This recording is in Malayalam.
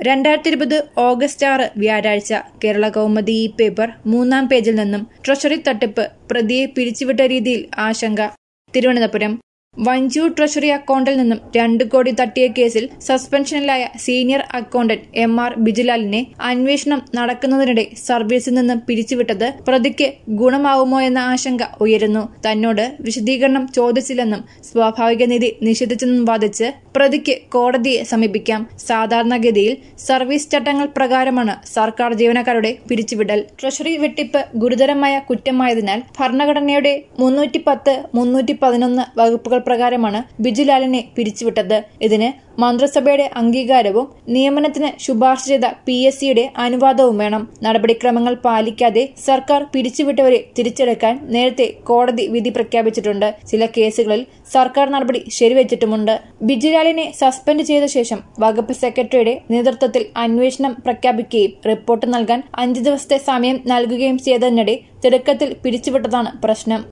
രണ്ടായിരത്തി ഇരുപത് ഓഗസ്റ്റ് ആറ് വ്യാഴാഴ്ച കേരള കൗമുദി ഈ പേപ്പർ മൂന്നാം പേജിൽ നിന്നും ട്രഷറി തട്ടിപ്പ് പ്രതിയെ പിരിച്ചുവിട്ട രീതിയിൽ ആശങ്ക തിരുവനന്തപുരം വഞ്ചൂർ ട്രഷറി അക്കൗണ്ടിൽ നിന്നും രണ്ട് കോടി തട്ടിയ കേസിൽ സസ്പെൻഷനിലായ സീനിയർ അക്കൗണ്ടന്റ് എം ആർ ബിജിലാലിനെ അന്വേഷണം നടക്കുന്നതിനിടെ സർവീസിൽ നിന്നും പിരിച്ചുവിട്ടത് പ്രതിക്ക് ഗുണമാവുമോ എന്ന ആശങ്ക ഉയരുന്നു തന്നോട് വിശദീകരണം ചോദിച്ചില്ലെന്നും സ്വാഭാവിക നീതി നിഷേധിച്ചെന്നും വാദിച്ച് പ്രതിക്ക് കോടതിയെ സമീപിക്കാം സാധാരണഗതിയിൽ സർവീസ് ചട്ടങ്ങൾ പ്രകാരമാണ് സർക്കാർ ജീവനക്കാരുടെ പിരിച്ചുവിടൽ ട്രഷറി വെട്ടിപ്പ് ഗുരുതരമായ കുറ്റമായതിനാൽ ഭരണഘടനയുടെ മുന്നൂറ്റി പത്ത് മുന്നൂറ്റി പതിനൊന്ന് വകുപ്പുകൾ പ്രകാരമാണ് ബിജുലാലിനെ പിരിച്ചുവിട്ടത് ഇതിന് മന്ത്രിസഭയുടെ അംഗീകാരവും നിയമനത്തിന് ശുപാർശ ചെയ്ത പി എസ് സിയുടെ അനുവാദവും വേണം നടപടിക്രമങ്ങൾ പാലിക്കാതെ സർക്കാർ പിരിച്ചുവിട്ടവരെ തിരിച്ചെടുക്കാൻ നേരത്തെ കോടതി വിധി പ്രഖ്യാപിച്ചിട്ടുണ്ട് ചില കേസുകളിൽ സർക്കാർ നടപടി ശരിവച്ചിട്ടുമുണ്ട് ബിജുലാലിനെ സസ്പെൻഡ് ചെയ്ത ശേഷം വകുപ്പ് സെക്രട്ടറിയുടെ നേതൃത്വത്തിൽ അന്വേഷണം പ്രഖ്യാപിക്കുകയും റിപ്പോർട്ട് നൽകാൻ അഞ്ചു ദിവസത്തെ സമയം നൽകുകയും ചെയ്തതിനിടെ തിടുക്കത്തിൽ പിരിച്ചുവിട്ടതാണ് പ്രശ്നം